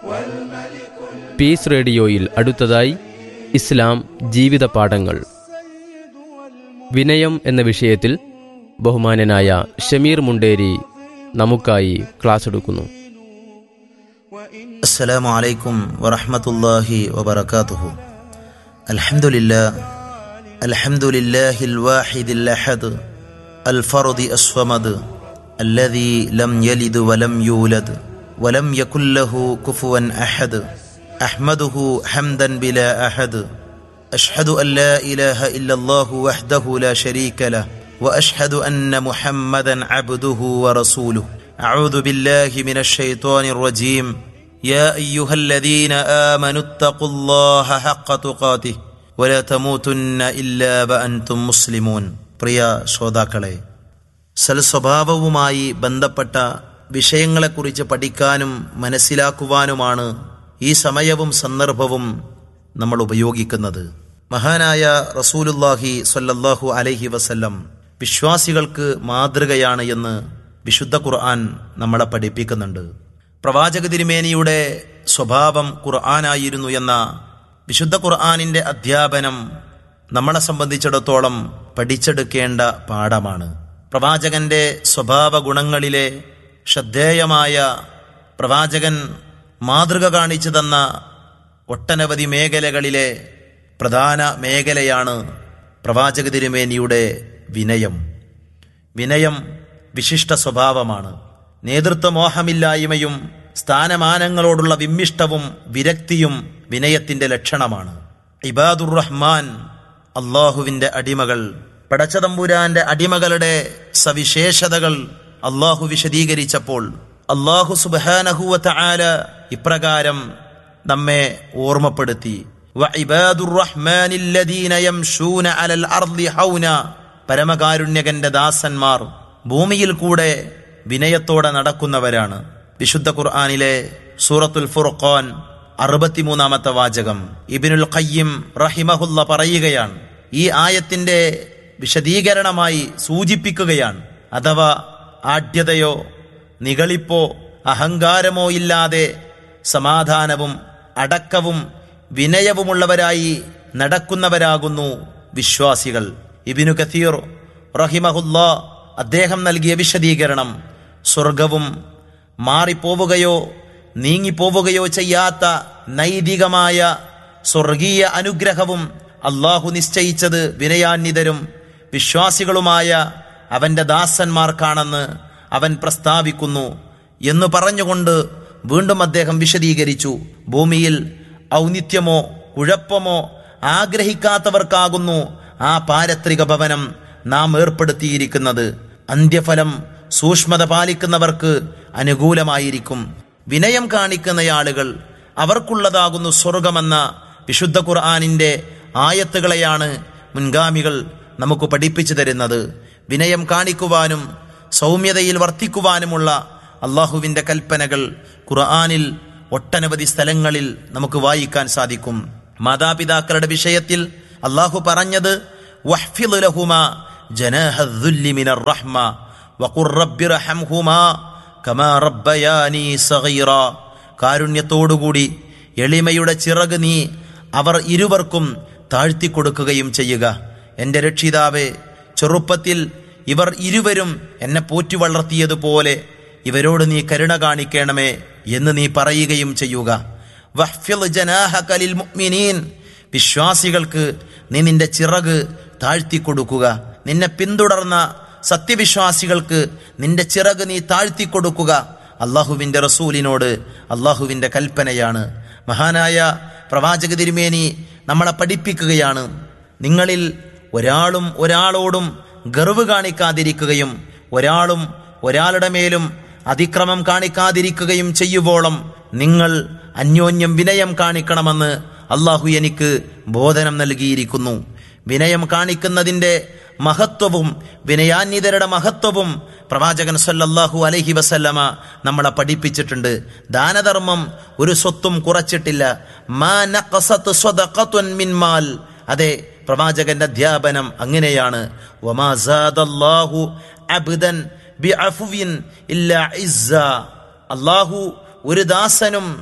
piece റേഡിയോയിൽ അടുത്തതായി ഇസ്ലാം ജീവിത പാഠങ്ങൾ വിനയം എന്ന വിഷയത്തിൽ ബഹുമാനനായ ഷമീർ മുണ്ടേരി നമുക്കായി ക്ലാസ് എടുക്കുന്നു السلام عليكم ورحمة الله وبركاته الحمد لله الحمد لله الواحد الأحد الفرد الصمد الذي لم يلد ولم يولد ولم يكن له كفوا أحد أحمده حمدا بلا أحد أشهد أن لا إله إلا الله وحده لا شريك له وأشهد أن محمدا عبده ورسوله أعوذ بالله من الشيطان الرجيم يا أيها الذين آمنوا اتقوا الله حق تقاته ولا تموتن إلا وأنتم مسلمون പ്രിയ ശ്രോതാക്കളെ സൽസ്വഭാവവുമായി ബന്ധപ്പെട്ട വിഷയങ്ങളെക്കുറിച്ച് പഠിക്കാനും മനസ്സിലാക്കുവാനുമാണ് ഈ സമയവും സന്ദർഭവും നമ്മൾ ഉപയോഗിക്കുന്നത് മഹാനായ റസൂലുല്ലാഹി സ്വല്ലല്ലാഹു അലൈഹി വസല്ലം വിശ്വാസികൾക്ക് മാതൃകയാണ് എന്ന് വിശുദ്ധ ഖുർആൻ നമ്മളെ പഠിപ്പിക്കുന്നുണ്ട് പ്രവാചക തിരുമേനിയുടെ സ്വഭാവം ഖുർആനായിരുന്നു എന്ന വിശുദ്ധ ഖുർആാനിന്റെ അധ്യാപനം നമ്മളെ സംബന്ധിച്ചിടത്തോളം പഠിച്ചെടുക്കേണ്ട പാഠമാണ് പ്രവാചകന്റെ സ്വഭാവ ഗുണങ്ങളിലെ ശ്രദ്ധേയമായ പ്രവാചകൻ മാതൃക കാണിച്ചു തന്ന ഒട്ടനവധി മേഖലകളിലെ പ്രധാന മേഖലയാണ് പ്രവാചക തിരുമേനിയുടെ വിനയം വിനയം വിശിഷ്ട സ്വഭാവമാണ് നേതൃത്വമോഹമില്ലായ്മയും സ്ഥാനമാനങ്ങളോടുള്ള വിമ്മിഷ്ടവും വിരക്തിയും വിനയത്തിന്റെ ലക്ഷണമാണ് ഇബാദുർ റഹ്മാൻ അള്ളാഹുവിന്റെ അടിമകൾ പടച്ചതമ്പുരാന്റെ അടിമകളുടെ സവിശേഷതകൾ അള്ളാഹു വിശദീകരിച്ചപ്പോൾ അള്ളാഹു സുബാനഹുവ ആല ഇപ്രകാരം നമ്മെ ഓർമ്മപ്പെടുത്തി വഇബാദുർ റഹ്മാനില്ലദീന യംശൂന അലൽ അർളി ഹൗന പരമകാരുണ്യകന്റെ ദാസന്മാർ ഭൂമിയിൽ കൂടെ വിനയത്തോടെ നടക്കുന്നവരാണ് വിശുദ്ധ ഖുർആാനിലെ സൂറത്തുൽ ഫുർഖാൻ അറുപത്തിമൂന്നാമത്തെ വാചകം ഇബിനുൽ ഖയ്യിം റഹിമഹുല്ല പറയുകയാണ് ഈ ആയത്തിന്റെ വിശദീകരണമായി സൂചിപ്പിക്കുകയാണ് അഥവാ ആഢ്യതയോ നികളിപ്പോ അഹങ്കാരമോ ഇല്ലാതെ സമാധാനവും അടക്കവും വിനയവുമുള്ളവരായി നടക്കുന്നവരാകുന്നു വിശ്വാസികൾ ഇബിനു കഥീർ റഹിമഹുല്ല അദ്ദേഹം നൽകിയ വിശദീകരണം സ്വർഗവും മാറിപ്പോവുകയോ നീങ്ങിപ്പോവുകയോ ചെയ്യാത്ത നൈതികമായ സ്വർഗീയ അനുഗ്രഹവും അള്ളാഹു നിശ്ചയിച്ചത് വിനയാന്വിതരും വിശ്വാസികളുമായ അവന്റെ ദാസന്മാർക്കാണെന്ന് അവൻ പ്രസ്താവിക്കുന്നു എന്ന് പറഞ്ഞുകൊണ്ട് വീണ്ടും അദ്ദേഹം വിശദീകരിച്ചു ഭൂമിയിൽ ഔന്നിത്യമോ കുഴപ്പമോ ആഗ്രഹിക്കാത്തവർക്കാകുന്നു ആ പാരത്രിക ഭവനം നാം ഏർപ്പെടുത്തിയിരിക്കുന്നത് അന്ത്യഫലം സൂക്ഷ്മത പാലിക്കുന്നവർക്ക് അനുകൂലമായിരിക്കും വിനയം കാണിക്കുന്ന ആളുകൾ അവർക്കുള്ളതാകുന്നു സ്വർഗമെന്ന വിശുദ്ധ ഖുർആാനിന്റെ ആയത്തുകളെയാണ് മുൻഗാമികൾ നമുക്ക് പഠിപ്പിച്ചു തരുന്നത് വിനയം കാണിക്കുവാനും സൗമ്യതയിൽ വർത്തിക്കുവാനുമുള്ള അള്ളാഹുവിന്റെ കൽപ്പനകൾ ഖുർആാനിൽ ഒട്ടനവധി സ്ഥലങ്ങളിൽ നമുക്ക് വായിക്കാൻ സാധിക്കും മാതാപിതാക്കളുടെ വിഷയത്തിൽ അള്ളാഹു പറഞ്ഞത് വഹ്ഫിദ് ലഹുമാ ജനാഹദ്ദുല്ലി മിനർ റഹ്മ വഖുർ റബ്ബി റഹംഹുമാ കമാ റബ്ബയാനി സഗീറ കാരുണ്യത്തോടുകൂടി എളിമയുടെ ചിറക് നീ അവർ ഇരുവർക്കും താഴ്ത്തിക്കൊടുക്കുകയും ചെയ്യുക എന്റെ രക്ഷിതാവേ ചെറുപ്പത്തിൽ ഇവർ ഇരുവരും എന്നെ പോറ്റി വളർത്തിയതുപോലെ ഇവരോട് നീ കരുണ കാണിക്കണമേ എന്ന് നീ പറയുകയും ചെയ്യുക വഹ്ഫിദ് ജനാഹക ലിൽ മുഅ്മിനീൻ വിശ്വാസികൾക്ക് നീ നിന്റെ ചിറക് താഴ്ത്തിക്കൊടുക്കുക നിന്നെ പിന്തുടർന്ന സത്യവിശ്വാസികൾക്ക് നിന്റെ ചിറക് നീ താഴ്ത്തിക്കൊടുക്കുക അള്ളാഹുവിന്റെ റസൂലിനോട് അള്ളാഹുവിന്റെ കൽപ്പനയാണ് മഹാനായ പ്രവാചക തിരുമേനി നമ്മളെ പഠിപ്പിക്കുകയാണ് നിങ്ങളിൽ ഒരാളും ഒരാളോടും ഗർവ് കാണിക്കാതിരിക്കുകയും ഒരാളും ഒരാളുടെ മേലും അതിക്രമം കാണിക്കാതിരിക്കുകയും ചെയ്യുവോളം നിങ്ങൾ അന്യോന്യം വിനയം കാണിക്കണമെന്ന് അള്ളാഹു എനിക്ക് ബോധനം നൽകിയിരിക്കുന്നു വിനയം കാണിക്കുന്നതിന്റെ മഹത്വവും വിനയാന്വിതരുടെ മഹത്വവും പ്രവാചകൻ സല്ലല്ലാഹു അലൈഹി വസല്ലമ നമ്മളെ പഠിപ്പിച്ചിട്ടുണ്ട് ദാനധർമ്മം ഒരു സ്വത്തും കുറച്ചിട്ടില്ല മാ നഖസത്ത് സ്വദഖത്തുൻ മിൻ മാൽ അതെ പ്രവാചകന്റെ അധ്യാപനം അങ്ങനെയാണ് വമാ സാദല്ലാഹു അബ്ദൻ ബിഅഫ്വിൻ ഇല്ലാ ഇസ്സ അല്ലാഹു ഒരു ദാസനും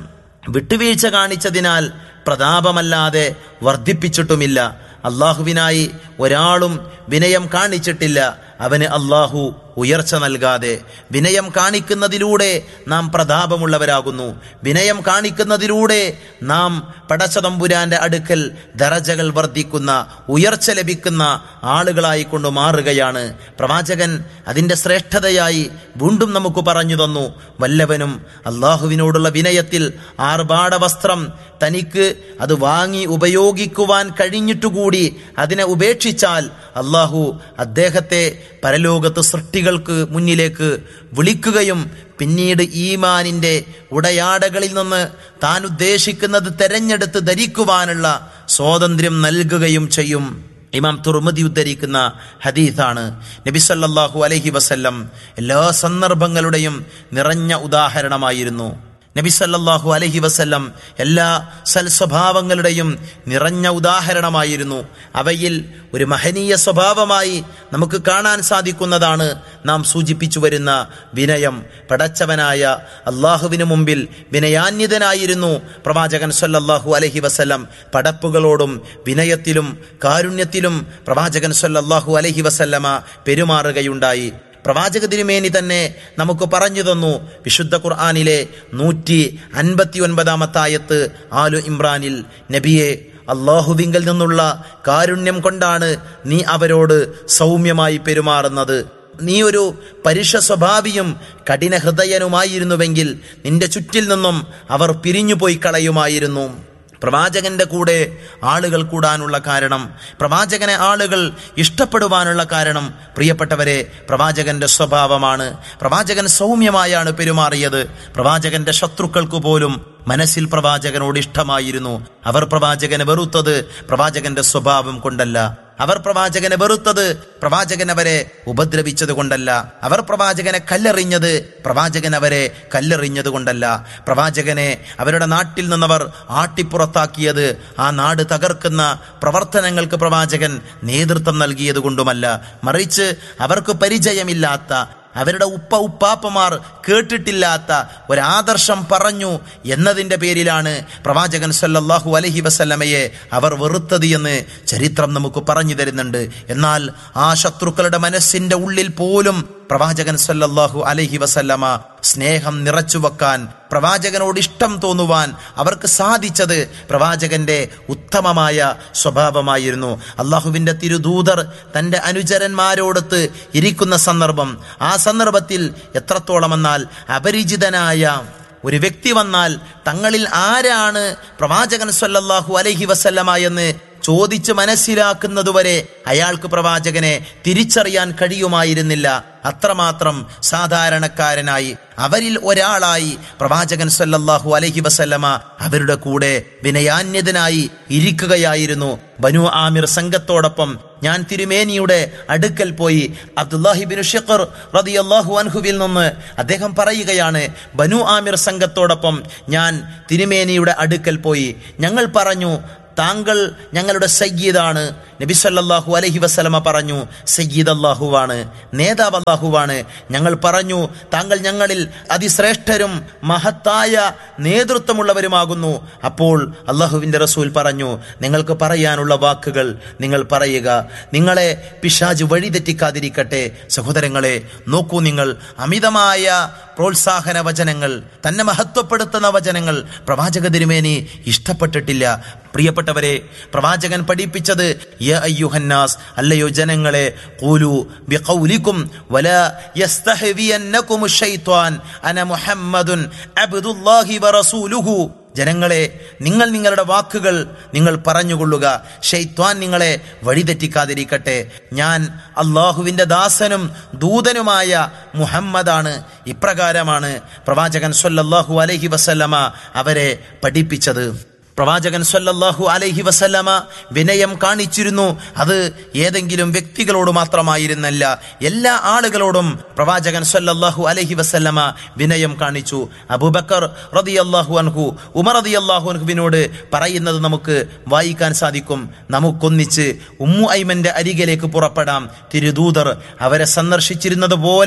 വിട്ടുവീഴ്ച കാണിച്ചതിനാൽ പ്രതാപമല്ലാതെ വർദ്ധിപ്പിച്ചിട്ടുമില്ല അള്ളാഹുവിനായി ഒരാളും വിനയം കാണിച്ചിട്ടില്ല അവന് അള്ളാഹു ഉയർച്ച നൽകാതെ വിനയം കാണിക്കുന്നതിലൂടെ നാം പ്രതാപമുള്ളവരാകുന്നു വിനയം കാണിക്കുന്നതിലൂടെ നാം പടച്ചതമ്പുരാന്റെ അടുക്കൽ ദറജകൾ വർദ്ധിക്കുന്ന ഉയർച്ച ലഭിക്കുന്ന ആളുകളായി കൊണ്ട് മാറുകയാണ് പ്രവാചകൻ അതിന്റെ ശ്രേഷ്ഠതയായി വീണ്ടും നമുക്ക് പറഞ്ഞു തന്നു വല്ലവനും അള്ളാഹുവിനോടുള്ള വിനയത്തിൽ ആർഭാട വസ്ത്രം തനിക്ക് അത് വാങ്ങി ഉപയോഗിക്കുവാൻ കഴിഞ്ഞിട്ടുകൂടി അതിനെ ഉപേക്ഷിച്ചാൽ അള്ളാഹു അദ്ദേഹത്തെ പരലോകത്ത് സൃഷ്ടികൾക്ക് മുന്നിലേക്ക് വിളിക്കുകയും പിന്നീട് ഈമാനിന്റെ ഉടയാടകളിൽ നിന്ന് താൻ ഉദ്ദേശിക്കുന്നത് തെരഞ്ഞെടുത്ത് ധരിക്കുവാനുള്ള സ്വാതന്ത്ര്യം നൽകുകയും ചെയ്യും ഇമാം തുർമതി ഉദ്ധരിക്കുന്ന ഹദീസാണ് നബി സല്ലല്ലാഹു അലൈഹി വസല്ലം എല്ലാ സന്ദർഭങ്ങളുടെയും നിറഞ്ഞ ഉദാഹരണമായിരുന്നു നബി സല്ലല്ലാഹു അലൈഹി വസല്ലം എല്ലാ സൽസ്വഭാവങ്ങളുടെയും നിറഞ്ഞ ഉദാഹരണമായിരുന്നു അവയിൽ ഒരു മഹനീയ സ്വഭാവമായി നമുക്ക് കാണാൻ സാധിക്കുന്നതാണ് നാം സൂചിപ്പിച്ചു വരുന്ന വിനയം പടച്ചവനായ അള്ളാഹുവിനു മുമ്പിൽ വിനയാന്യതനായിരുന്നു പ്രവാചകൻ സല്ലല്ലാഹു അലൈഹി വസല്ലം പടപ്പുകളോടും വിനയത്തിലും കാരുണ്യത്തിലും പ്രവാചകൻ സല്ലല്ലാഹു അലൈഹി വസല്ലമ പെരുമാറുകയുണ്ടായി പ്രവാചക തിരുമേനി തന്നെ നമുക്ക് പറഞ്ഞു തന്നു വിശുദ്ധ ഖുർആാനിലെ നൂറ്റി അൻപത്തി ഒൻപതാമത്തായത്ത് ആലു ഇമ്രാനിൽ നബിയെ അള്ളാഹുവിങ്കൽ നിന്നുള്ള കാരുണ്യം കൊണ്ടാണ് നീ അവരോട് സൗമ്യമായി പെരുമാറുന്നത് നീ ഒരു പരുഷ സ്വഭാവിയും കഠിന ഹൃദയനുമായിരുന്നുവെങ്കിൽ നിന്റെ ചുറ്റിൽ നിന്നും അവർ പിരിഞ്ഞുപോയി കളയുമായിരുന്നു പ്രവാചകന്റെ കൂടെ ആളുകൾ കൂടാനുള്ള കാരണം പ്രവാചകനെ ആളുകൾ ഇഷ്ടപ്പെടുവാനുള്ള കാരണം പ്രിയപ്പെട്ടവരെ പ്രവാചകന്റെ സ്വഭാവമാണ് പ്രവാചകൻ സൗമ്യമായാണ് പെരുമാറിയത് പ്രവാചകന്റെ ശത്രുക്കൾക്ക് പോലും മനസ്സിൽ പ്രവാചകനോട് ഇഷ്ടമായിരുന്നു അവർ പ്രവാചകനെ വെറുത്തത് പ്രവാചകന്റെ സ്വഭാവം കൊണ്ടല്ല അവർ പ്രവാചകനെ വെറുത്തത് പ്രവാചകൻ അവരെ ഉപദ്രവിച്ചത് കൊണ്ടല്ല അവർ പ്രവാചകനെ കല്ലെറിഞ്ഞത് പ്രവാചകൻ അവരെ കല്ലെറിഞ്ഞത് കൊണ്ടല്ല പ്രവാചകനെ അവരുടെ നാട്ടിൽ നിന്നവർ ആട്ടിപ്പുറത്താക്കിയത് ആ നാട് തകർക്കുന്ന പ്രവർത്തനങ്ങൾക്ക് പ്രവാചകൻ നേതൃത്വം നൽകിയത് കൊണ്ടുമല്ല മറിച്ച് അവർക്ക് പരിചയമില്ലാത്ത അവരുടെ ഉപ്പ ഉപ്പാപ്പമാർ കേട്ടിട്ടില്ലാത്ത ഒരാദർശം പറഞ്ഞു എന്നതിന്റെ പേരിലാണ് പ്രവാചകൻ സല്ലല്ലാഹു അലഹി വസല്ലമയെ അവർ വെറുത്തത് എന്ന് ചരിത്രം നമുക്ക് പറഞ്ഞു തരുന്നുണ്ട് എന്നാൽ ആ ശത്രുക്കളുടെ മനസ്സിന്റെ ഉള്ളിൽ പോലും പ്രവാചകൻ സല്ലല്ലാഹു അലൈഹി വസല്ലമ സ്നേഹം നിറച്ചു വെക്കാൻ പ്രവാചകനോട് ഇഷ്ടം തോന്നുവാൻ അവർക്ക് സാധിച്ചത് പ്രവാചകന്റെ ഉത്തമമായ സ്വഭാവമായിരുന്നു അള്ളാഹുവിന്റെ തിരുദൂതർ തന്റെ അനുചരന്മാരോടൊത്ത് ഇരിക്കുന്ന സന്ദർഭം ആ സന്ദർഭത്തിൽ എത്രത്തോളമെന്നാൽ അപരിചിതനായ ഒരു വ്യക്തി വന്നാൽ തങ്ങളിൽ ആരാണ് പ്രവാചകൻ സല്ലല്ലാഹു അലൈഹി വസല്ലമ എന്ന് ചോദിച്ച് മനസ്സിലാക്കുന്നതുവരെ അയാൾക്ക് പ്രവാചകനെ തിരിച്ചറിയാൻ കഴിയുമായിരുന്നില്ല അത്രമാത്രം സാധാരണക്കാരനായി അവരിൽ ഒരാളായി പ്രവാചകൻ സല്ലല്ലാഹു അലൈഹി വസല്ലമ അവരുടെ കൂടെ വിനയാന്യതനായി ഇരിക്കുകയായിരുന്നു ബനു ആമിർ സംഘത്തോടൊപ്പം ഞാൻ തിരുമേനിയുടെ അടുക്കൽ പോയി അബ്ദുല്ലാഹിബിൻ ഷിഖർ റളിയല്ലാഹു അൻഹുവിൽ നിന്ന് അദ്ദേഹം പറയുകയാണ് ബനു ആമിർ സംഘത്തോടൊപ്പം ഞാൻ തിരുമേനിയുടെ അടുക്കൽ പോയി ഞങ്ങൾ പറഞ്ഞു താങ്കൾ ഞങ്ങളുടെ സയ്യിദാണ് നബി സല്ലല്ലാഹു അലൈഹി വസല്ലമ പറഞ്ഞു സയ്യിദ് അല്ലാഹുവാണ് നേതാവ് അല്ലാഹുവാണ് ഞങ്ങൾ പറഞ്ഞു താങ്കൾ ഞങ്ങളിൽ അതിശ്രേഷ്ഠരും മഹത്തായ നേതൃത്വമുള്ളവരുമാകുന്നു അപ്പോൾ അള്ളാഹുവിന്റെ റസൂൽ പറഞ്ഞു നിങ്ങൾക്ക് പറയാനുള്ള വാക്കുകൾ നിങ്ങൾ പറയുക നിങ്ങളെ പിശാജ് വഴിതെറ്റിക്കാതിരിക്കട്ടെ സഹോദരങ്ങളെ നോക്കൂ നിങ്ങൾ അമിതമായ പ്രോത്സാഹന വചനങ്ങൾ തന്നെ മഹത്വപ്പെടുത്തുന്ന വചനങ്ങൾ പ്രവാചക തിരുമേനി ഇഷ്ടപ്പെട്ടിട്ടില്ല പ്രിയപ്പെട്ടവരെ പ്രവാചകൻ പഠിപ്പിച്ചത് യ അയ്യുഹന്നാസ് അല്ലയോ ജനങ്ങളെ ഖൂലു ബിഖൗലിക്കും വലാ യസ്തഹ്വിയന്നകും ശൈത്വാൻ അന മുഹമ്മദുൻ അബ്ദുല്ലാഹി വറസൂലുഹു ജനങ്ങളെ നിങ്ങൾ നിങ്ങളുടെ വാക്കുകൾ നിങ്ങൾ പറഞ്ഞുകൊള്ളുക ഷെയ്ത്വാൻ നിങ്ങളെ വഴിതെറ്റിക്കാതിരിക്കട്ടെ ഞാൻ അള്ളാഹുവിന്റെ ദാസനും ദൂതനുമായ മുഹമ്മദാണ് ഇപ്രകാരമാണ് പ്രവാചകൻ സല്ലല്ലാഹു അലൈഹി വസല്ലമ അവരെ പഠിപ്പിച്ചത് പ്രവാചകൻ സല്ലല്ലാഹു അലൈഹി വസല്ലമ വിനയം കാണിച്ചിരുന്നു അത് ഏതെങ്കിലും വ്യക്തികളോട് മാത്രമായിരുന്നല്ല എല്ലാ ആളുകളോടും പ്രവാചകൻ സല്ലല്ലാഹു അലൈഹി വസല്ലമ വിനയം കാണിച്ചു അബൂബക്കർ റളിയല്ലാഹു അൻഹു ഉമർ റളിയല്ലാഹു അൻഹുവിനോട് പറയുന്നത് നമുക്ക് വായിക്കാൻ സാധിക്കും നമുക്കൊന്നിച്ച് ഉമ്മു ഐമന്റെ അരികിലേക്ക് പുറപ്പെടാം തിരുദൂതർ അവരെ സന്ദർശിച്ചിരുന്നത് പോലെ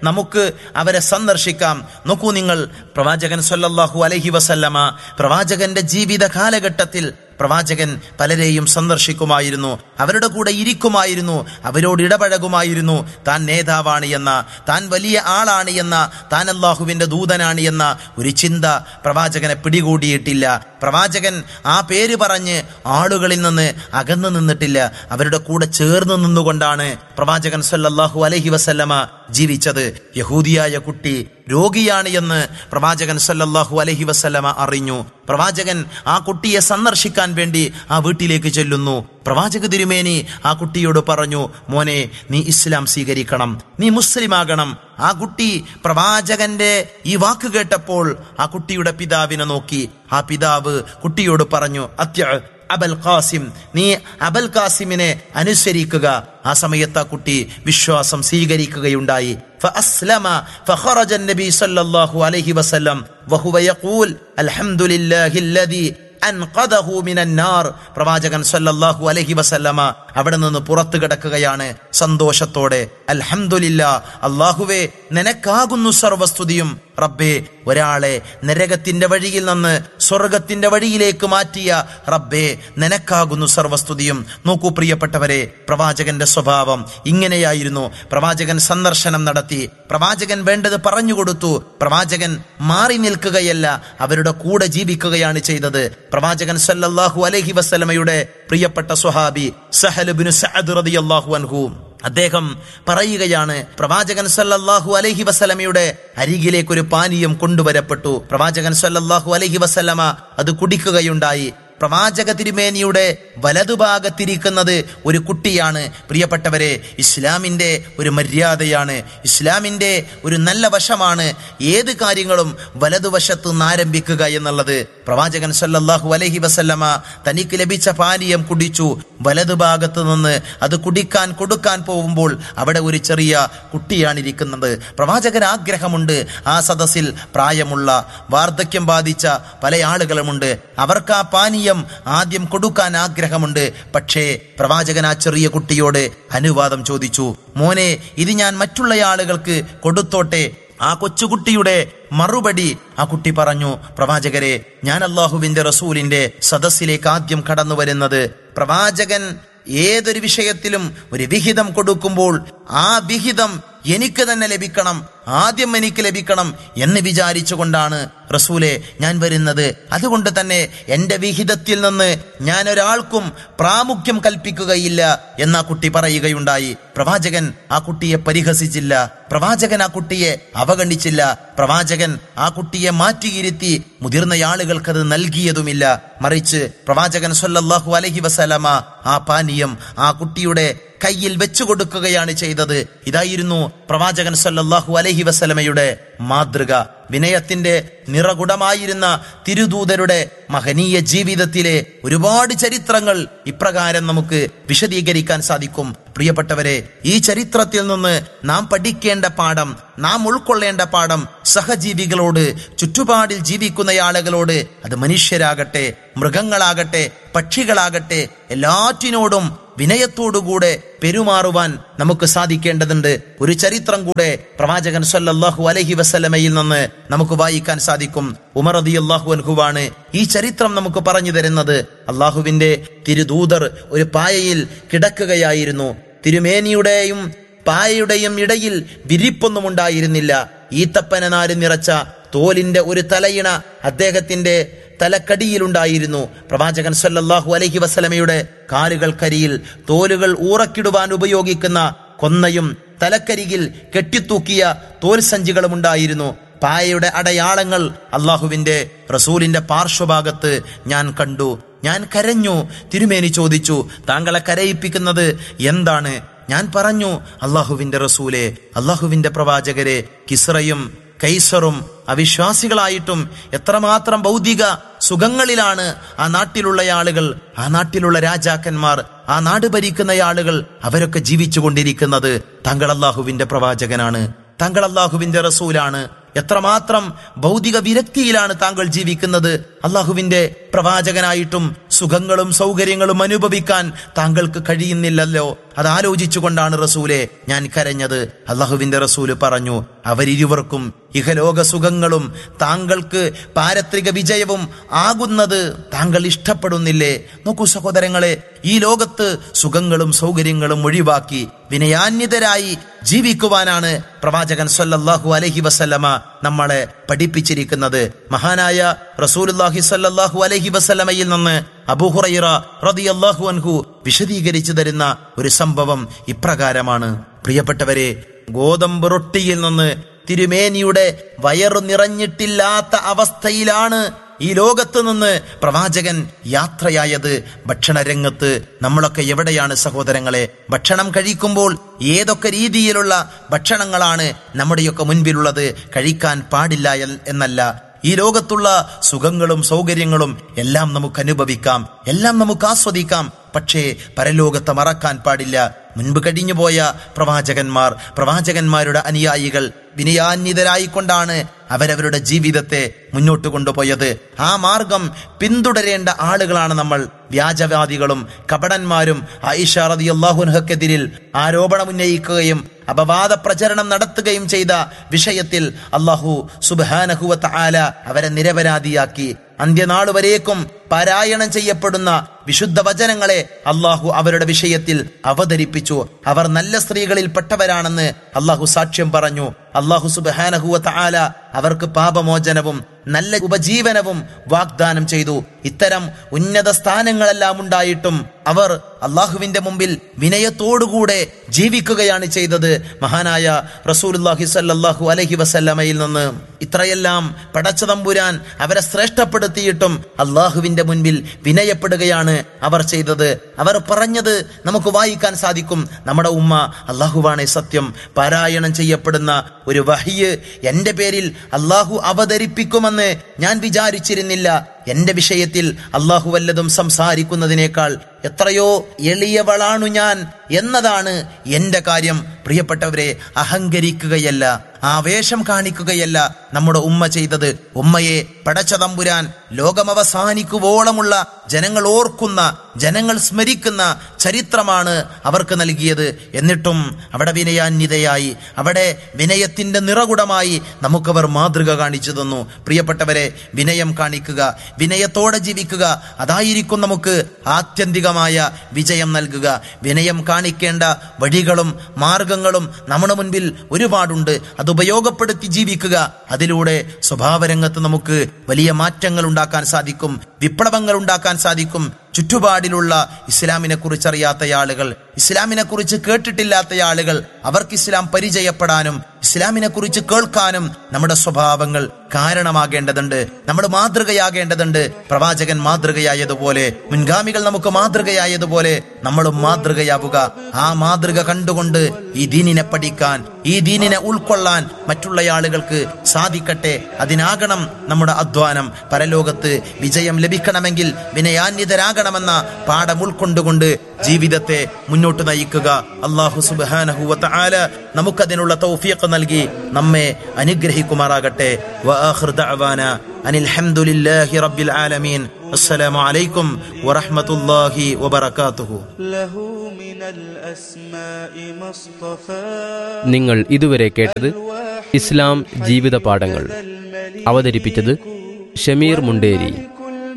നമുക്ക് അവരെ സന്ദർശിക്കാം നോക്കൂ നിങ്ങൾ പ്രവാചകൻ സല്ലല്ലാഹു അലൈഹി വസല്ലമ പ്രവാചകന്റെ ജീവിത കാലഘട്ടത്തിൽ പ്രവാചകൻ പലരെയും സന്ദർശിക്കുമായിരുന്നു അവരുടെ കൂടെ ഇരിക്കുമായിരുന്നു അവരോട് ഇടപഴകുമായിരുന്നു താൻ നേതാവാണ് എന്ന താൻ വലിയ ആളാണ് എന്ന താൻ അള്ളാഹുവിന്റെ ദൂതനാണ് എന്ന ഒരു ചിന്ത പ്രവാചകനെ പിടികൂടിയിട്ടില്ല പ്രവാചകൻ ആ പേര് പറഞ്ഞ് ആളുകളിൽ നിന്ന് അകന്നു നിന്നിട്ടില്ല അവരുടെ കൂടെ ചേർന്ന് നിന്നുകൊണ്ടാണ് പ്രവാചകൻ സല്ലല്ലാഹു അലൈഹി വസല്ലമ ജീവിച്ചത് യഹൂദിയായ കുട്ടി രോഗിയാണ് എന്ന് പ്രവാചകൻ സല്ലല്ലാഹു അലൈഹി വസല്ലമ അറിഞ്ഞു പ്രവാചകൻ ആ കുട്ടിയെ സന്ദർശിക്കാൻ വേണ്ടി ആ വീട്ടിലേക്ക് ചെല്ലുന്നു പ്രവാചക തിരുമേനി ആ കുട്ടിയോട് പറഞ്ഞു മോനെ നീ ഇസ്ലാം സ്വീകരിക്കണം നീ മുസ്ലിമാകണം ആ കുട്ടി പ്രവാചകന്റെ ഈ വാക്ക് കേട്ടപ്പോൾ ആ കുട്ടിയുടെ പിതാവിനെ നോക്കി ആ പിതാവ് കുട്ടിയോട് പറഞ്ഞു അത്യ അബൽ ഖാസിം നീ അബൽ ഖാസിമിനെ അനുസരിക്കുക ആ സമയത്ത് ആ കുട്ടി വിശ്വാസം സ്വീകരിക്കുകയുണ്ടായി فأسلم فخرج النبي صلى الله عليه وسلم وهو يقول الحمد لله الذي അൻഖദഹു മിനന്നാർ പ്രവാചകൻ സല്ലല്ലാഹു അലൈഹി വസല്ലമ അവിടെ നിന്ന് പുറത്തു കിടക്കുകയാണ് സന്തോഷത്തോടെ അൽഹംദുലില്ല അള്ളാഹുവേ നിനക്കാകുന്നു സർവസ്തുതിയും റബ്ബേ ഒരാളെ നരകത്തിന്റെ വഴിയിൽ നിന്ന് സ്വർഗത്തിന്റെ വഴിയിലേക്ക് മാറ്റിയ റബ്ബേ നിനക്കാകുന്നു സർവസ്തുതിയും നോക്കൂ പ്രിയപ്പെട്ടവരെ പ്രവാചകന്റെ സ്വഭാവം ഇങ്ങനെയായിരുന്നു പ്രവാചകൻ സന്ദർശനം നടത്തി പ്രവാചകൻ വേണ്ടത് പറഞ്ഞുകൊടുത്തു പ്രവാചകൻ മാറി നിൽക്കുകയല്ല അവരുടെ കൂടെ ജീവിക്കുകയാണ് ചെയ്തത് പ്രവാചകൻ സല്ലല്ലാഹു അലൈഹി വസല്ലമയുടെ പ്രിയപ്പെട്ട സ്വഹാബി സഹലുബിന് സഅദ് റളിയല്ലാഹു അൻഹു അദ്ദേഹം പറയുകയാണ് പ്രവാചകൻ സല്ലല്ലാഹു അലൈഹി വസല്ലമയുടെ അരികിലേക്ക് ഒരു പാനീയം കൊണ്ടുവരപ്പെട്ടു പ്രവാചകൻ സല്ലല്ലാഹു അലൈഹി വസല്ലമ അത് കുടിക്കുകയുണ്ടായി പ്രവാചക തിരുമേനിയുടെ വലതുഭാഗത്തിരിക്കുന്നത് ഒരു കുട്ടിയാണ് പ്രിയപ്പെട്ടവരെ ഇസ്ലാമിന്റെ ഒരു മര്യാദയാണ് ഇസ്ലാമിന്റെ ഒരു നല്ല വശമാണ് ഏത് കാര്യങ്ങളും വലതുവശത്ത് നിന്ന് ആരംഭിക്കുക എന്നുള്ളത് പ്രവാചകൻ സല്ലല്ലാഹു അലൈഹി വസല്ലമ തനിക്ക് ലഭിച്ച പാനീയം കുടിച്ചു വലതുഭാഗത്ത് നിന്ന് അത് കുടിക്കാൻ കൊടുക്കാൻ പോകുമ്പോൾ അവിടെ ഒരു ചെറിയ കുട്ടിയാണ് ഇരിക്കുന്നത് പ്രവാചകൻ ആഗ്രഹമുണ്ട് ആ സദസ്സിൽ പ്രായമുള്ള വാർദ്ധക്യം ബാധിച്ച പല ആളുകളുമുണ്ട് അവർക്ക് ആ പാനീയം ആദ്യം കൊടുക്കാൻ ആഗ്രഹമുണ്ട് പക്ഷേ പ്രവാചകൻ ആ ചെറിയ കുട്ടിയോട് അനുവാദം ചോദിച്ചു മോനെ ഇത് ഞാൻ മറ്റുള്ള ആളുകൾക്ക് കൊടുത്തോട്ടെ ആ കൊച്ചുകുട്ടിയുടെ മറുപടി ആ കുട്ടി പറഞ്ഞു പ്രവാചകരെ ഞാൻ അള്ളാഹുവിന്റെ റസൂലിന്റെ സദസ്സിലേക്ക് ആദ്യം കടന്നു വരുന്നത് പ്രവാചകൻ ഏതൊരു വിഷയത്തിലും ഒരു വിഹിതം കൊടുക്കുമ്പോൾ ആ വിഹിതം എനിക്ക് തന്നെ ലഭിക്കണം ആദ്യം എനിക്ക് ലഭിക്കണം എന്ന് വിചാരിച്ചുകൊണ്ടാണ് റസൂലെ ഞാൻ വരുന്നത് അതുകൊണ്ട് തന്നെ എന്റെ വിഹിതത്തിൽ നിന്ന് ഞാൻ ഒരാൾക്കും പ്രാമുഖ്യം കൽപ്പിക്കുകയില്ല എന്ന് ആ കുട്ടി പറയുകയുണ്ടായി പ്രവാചകൻ ആ കുട്ടിയെ പരിഹസിച്ചില്ല പ്രവാചകൻ ആ കുട്ടിയെ അവഗണിച്ചില്ല പ്രവാചകൻ ആ കുട്ടിയെ മാറ്റിയിരുത്തി മുതിർന്ന ആളുകൾക്കത് നൽകിയതുമില്ല മറിച്ച് പ്രവാചകൻ സല്ലല്ലാഹു അലൈഹി വസല്ലമ ആ പാനീയം ആ കുട്ടിയുടെ കയ്യിൽ വെച്ചു കൊടുക്കുകയാണ് ചെയ്തത് ഇതായിരുന്നു പ്രവാചകൻ സല്ലല്ലാഹു അലൈഹി വസല്ലമയുടെ മാതൃക വിനയത്തിന്റെ നിറകുടമായിരുന്ന തിരുദൂതരുടെ മഹനീയ ജീവിതത്തിലെ ഒരുപാട് ചരിത്രങ്ങൾ ഇപ്രകാരം നമുക്ക് വിശദീകരിക്കാൻ സാധിക്കും പ്രിയപ്പെട്ടവരെ ഈ ചരിത്രത്തിൽ നിന്ന് നാം പഠിക്കേണ്ട പാഠം നാം ഉൾക്കൊള്ളേണ്ട പാഠം സഹജീവികളോട് ചുറ്റുപാടിൽ ജീവിക്കുന്ന ആളുകളോട് അത് മനുഷ്യരാകട്ടെ മൃഗങ്ങളാകട്ടെ പക്ഷികളാകട്ടെ എല്ലാറ്റിനോടും വിനയത്തോടുകൂടെ പെരുമാറുവാൻ നമുക്ക് സാധിക്കേണ്ടതുണ്ട് ഒരു ചരിത്രം കൂടെ പ്രവാചകൻ സല്ലല്ലാഹു അലൈഹി വസല്ലമയിൽ നിന്ന് നമുക്ക് വായിക്കാൻ സാധിക്കും ഉമർ റളിയല്ലാഹു അൻഹുവാണ് ഈ ചരിത്രം നമുക്ക് പറഞ്ഞു തരുന്നത് അള്ളാഹുവിന്റെ തിരുദൂതർ ഒരു പായയിൽ കിടക്കുകയായിരുന്നു തിരുമേനിയുടെയും പായയുടെയും ഇടയിൽ വിരിപ്പൊന്നും ഉണ്ടായിരുന്നില്ല ഈത്തപ്പന നാര് നിറച്ച തോലിന്റെ ഒരു തലയിണ അദ്ദേഹത്തിന്റെ തലക്കടിയിലുണ്ടായിരുന്നു പ്രവാചകൻ സല്ലല്ലാഹു അലൈഹി വസല്ലമയുടെ കാലുകൾക്കരിയിൽ തോലുകൾ ഊറക്കിടുവാൻ ഉപയോഗിക്കുന്ന കൊന്നയും തലക്കരികിൽ കെട്ടിത്തൂക്കിയ തോൽ സഞ്ചികളും ഉണ്ടായിരുന്നു പായയുടെ അടയാളങ്ങൾ അള്ളാഹുവിന്റെ റസൂലിന്റെ പാർശ്വഭാഗത്ത് ഞാൻ കണ്ടു ഞാൻ കരഞ്ഞു തിരുമേനി ചോദിച്ചു താങ്കളെ കരയിപ്പിക്കുന്നത് എന്താണ് ഞാൻ പറഞ്ഞു അള്ളാഹുവിന്റെ റസൂലെ അള്ളാഹുവിന്റെ പ്രവാചകരെ കിസ്റയും കൈസറും അവിശ്വാസികളായിട്ടും എത്രമാത്രം ഭൗതിക സുഖങ്ങളിലാണ് ആ നാട്ടിലുള്ള ആളുകൾ ആ നാട്ടിലുള്ള രാജാക്കന്മാർ ആ നാട് ഭരിക്കുന്ന ആളുകൾ അവരൊക്കെ ജീവിച്ചു കൊണ്ടിരിക്കുന്നത് താങ്കൾ അള്ളാഹുവിന്റെ പ്രവാചകനാണ് താങ്കൾ അള്ളാഹുവിന്റെ റസൂലാണ് എത്രമാത്രം ഭൗതിക വിരക്തിയിലാണ് താങ്കൾ ജീവിക്കുന്നത് അള്ളാഹുവിന്റെ പ്രവാചകനായിട്ടും സുഖങ്ങളും സൗകര്യങ്ങളും അനുഭവിക്കാൻ താങ്കൾക്ക് കഴിയുന്നില്ലല്ലോ അത് ആലോചിച്ചുകൊണ്ടാണ് റസൂലെ ഞാൻ കരഞ്ഞത് അള്ളാഹുവിന്റെ റസൂല് പറഞ്ഞു അവരിരുവർക്കും ഇഹലോക സുഖങ്ങളും താങ്കൾക്ക് പാരത്രിക വിജയവും ആകുന്നത് താങ്കൾ ഇഷ്ടപ്പെടുന്നില്ലേ നോക്കൂ സഹോദരങ്ങളെ ഈ ലോകത്ത് സുഖങ്ങളും സൗകര്യങ്ങളും ഒഴിവാക്കി വിനയാന്യതരായി ജീവിക്കുവാനാണ് പ്രവാചകൻ സല്ലല്ലാഹു അലൈഹി വസല്ലമ നമ്മളെ പഠിപ്പിച്ചിരിക്കുന്നത് മഹാനായ റസൂലുള്ളാഹി സല്ലല്ലാഹു അലൈഹി വസല്ലമയിൽ നിന്ന് അബൂഹുറൈറ റളിയല്ലാഹു അൻഹു വിശദീകരിച്ചു തരുന്ന ഒരു സംഭവം ഇപ്രകാരമാണ് പ്രിയപ്പെട്ടവരെ ഗോതമ്പ് റൊട്ടിയിൽ നിന്ന് തിരുമേനിയുടെ വയറു നിറഞ്ഞിട്ടില്ലാത്ത അവസ്ഥയിലാണ് ഈ ലോകത്ത് നിന്ന് പ്രവാചകൻ യാത്രയായത് ഭക്ഷണരംഗത്ത് നമ്മളൊക്കെ എവിടെയാണ് സഹോദരങ്ങളെ ഭക്ഷണം കഴിക്കുമ്പോൾ ഏതൊക്കെ രീതിയിലുള്ള ഭക്ഷണങ്ങളാണ് നമ്മുടെയൊക്കെ മുൻപിലുള്ളത് കഴിക്കാൻ പാടില്ല എൽ- എന്നല്ല ഈ ലോകത്തുള്ള സുഖങ്ങളും സൗകര്യങ്ങളും എല്ലാം നമുക്ക് അനുഭവിക്കാം എല്ലാം നമുക്ക് ആസ്വദിക്കാം പക്ഷേ പരലോകത്തെ മറക്കാൻ പാടില്ല മുൻപ് കഴിഞ്ഞുപോയ പ്രവാചകന്മാർ പ്രവാചകന്മാരുടെ അനുയായികൾ വിനയാന്വിതരായിക്കൊണ്ടാണ് അവരവരുടെ ജീവിതത്തെ മുന്നോട്ട് കൊണ്ടുപോയത് ആ മാർഗം പിന്തുടരേണ്ട ആളുകളാണ് നമ്മൾ വ്യാജവാദികളും കപടന്മാരും ആയിഷ റതി അള്ളാഹുൻഹക്കെതിരിൽ ആരോപണം ഉന്നയിക്കുകയും അപവാദ പ്രചരണം നടത്തുകയും ചെയ്ത വിഷയത്തിൽ അള്ളാഹു സുബാനഹുവത്ത് ആല അവരെ നിരപരാധിയാക്കി അന്ത്യനാൾ വരേക്കും പാരായണം ചെയ്യപ്പെടുന്ന വിശുദ്ധ വചനങ്ങളെ അള്ളാഹു അവരുടെ വിഷയത്തിൽ അവതരിപ്പിച്ചു അവർ നല്ല സ്ത്രീകളിൽ പെട്ടവരാണെന്ന് അള്ളാഹു സാക്ഷ്യം പറഞ്ഞു അള്ളാഹു സുബാനഹുവത്ത് ആല അവർക്ക് പാപമോചനവും നല്ല ഉപജീവനവും വാഗ്ദാനം ചെയ്തു ഇത്തരം ഉന്നത സ്ഥാനങ്ങളെല്ലാം ഉണ്ടായിട്ടും അവർ അള്ളാഹുവിന്റെ മുമ്പിൽ വിനയത്തോടുകൂടെ ജീവിക്കുകയാണ് ചെയ്തത് മഹാനായ റസൂലുല്ലാഹി സല്ലല്ലാഹു അലൈഹി വസല്ലമയിൽ നിന്ന് ഇത്രയെല്ലാം പടച്ചതമ്പുരാൻ അവരെ ശ്രേഷ്ഠപ്പെടുത്തിയിട്ടും അള്ളാഹുവിന്റെ മുൻപിൽ വിനയപ്പെടുകയാണ് അവർ ചെയ്തത് അവർ പറഞ്ഞത് നമുക്ക് വായിക്കാൻ സാധിക്കും നമ്മുടെ ഉമ്മ അള്ളാഹുവാണ് സത്യം പാരായണം ചെയ്യപ്പെടുന്ന ഒരു വഹിയ് എന്റെ പേരിൽ അള്ളാഹു അവതരിപ്പിക്കുമെന്ന് ഞാൻ വിചാരിച്ചിരുന്നില്ല എന്റെ വിഷയത്തിൽ അള്ളാഹു വല്ലതും സംസാരിക്കുന്നതിനേക്കാൾ എത്രയോ എളിയവളാണു ഞാൻ എന്നതാണ് എന്റെ കാര്യം പ്രിയപ്പെട്ടവരെ അഹങ്കരിക്കുകയല്ല ആവേശം കാണിക്കുകയല്ല നമ്മുടെ ഉമ്മ ചെയ്തത് ഉമ്മയെ പടച്ചതമ്പുരാൻ ലോകമവസാനിക്കുവോളമുള്ള ജനങ്ങൾ ഓർക്കുന്ന ജനങ്ങൾ സ്മരിക്കുന്ന ചരിത്രമാണ് അവർക്ക് നൽകിയത് എന്നിട്ടും അവിടെ വിനയാന്വിതയായി അവിടെ വിനയത്തിന്റെ നിറകുടമായി നമുക്കവർ മാതൃക കാണിച്ചു തന്നു പ്രിയപ്പെട്ടവരെ വിനയം കാണിക്കുക വിനയത്തോടെ ജീവിക്കുക അതായിരിക്കും നമുക്ക് ആത്യന്തികമായ വിജയം നൽകുക വിനയം കാണിക്കേണ്ട വഴികളും മാർഗങ്ങളും നമ്മുടെ മുൻപിൽ ഒരുപാടുണ്ട് അത് ഉപയോഗപ്പെടുത്തി ജീവിക്കുക അതിലൂടെ സ്വഭാവരംഗത്ത് നമുക്ക് വലിയ മാറ്റങ്ങൾ ഉണ്ടാക്കാൻ സാധിക്കും വിപ്ലവങ്ങൾ ഉണ്ടാക്കാൻ സാധിക്കും ചുറ്റുപാടിലുള്ള ഇസ്ലാമിനെ കുറിച്ച് അറിയാത്ത ആളുകൾ ഇസ്ലാമിനെ കുറിച്ച് കേട്ടിട്ടില്ലാത്ത ആളുകൾ അവർക്ക് ഇസ്ലാം പരിചയപ്പെടാനും ഇസ്ലാമിനെ കുറിച്ച് കേൾക്കാനും നമ്മുടെ സ്വഭാവങ്ങൾ കാരണമാകേണ്ടതുണ്ട് നമ്മൾ മാതൃകയാകേണ്ടതുണ്ട് പ്രവാചകൻ മാതൃകയായതുപോലെ മുൻഗാമികൾ നമുക്ക് മാതൃകയായതുപോലെ നമ്മളും മാതൃകയാവുക ആ മാതൃക കണ്ടുകൊണ്ട് ഈ ദീനിനെ പഠിക്കാൻ ഈ ദീനിനെ ഉൾക്കൊള്ളാൻ മറ്റുള്ള ആളുകൾക്ക് സാധിക്കട്ടെ അതിനാകണം നമ്മുടെ അധ്വാനം പരലോകത്ത് വിജയം ലഭിക്കണമെങ്കിൽ വിനയാന്വിതരാകണമെന്ന പാഠം ഉൾക്കൊണ്ടുകൊണ്ട് ജീവിതത്തെ മുന്നോട്ട് നയിക്കുക അള്ളാഹു സുബാനഹുവത്ത് ആല നമുക്കതിനുള്ള തൗഫീഖ് നൽകി നമ്മെ അനുഗ്രഹിക്കുമാറാകട്ടെ വആഖിർ ദഅവാന അനിൽ ഹംദുലില്ലാഹി റബ്ബിൽ ആലമീൻ അസ്സലാമു അലൈക്കും വറഹ്മത്തുള്ളാഹി വബറകാതുഹു له من الأسماء ما اصطفى നിങ്ങൾ ഇതുവരെ കേട്ടത് ഇസ്ലാം ജീവിത പാഠങ്ങൾ അവതരിപ്പിച്ചത് ഷമീർ മുണ്ടേരി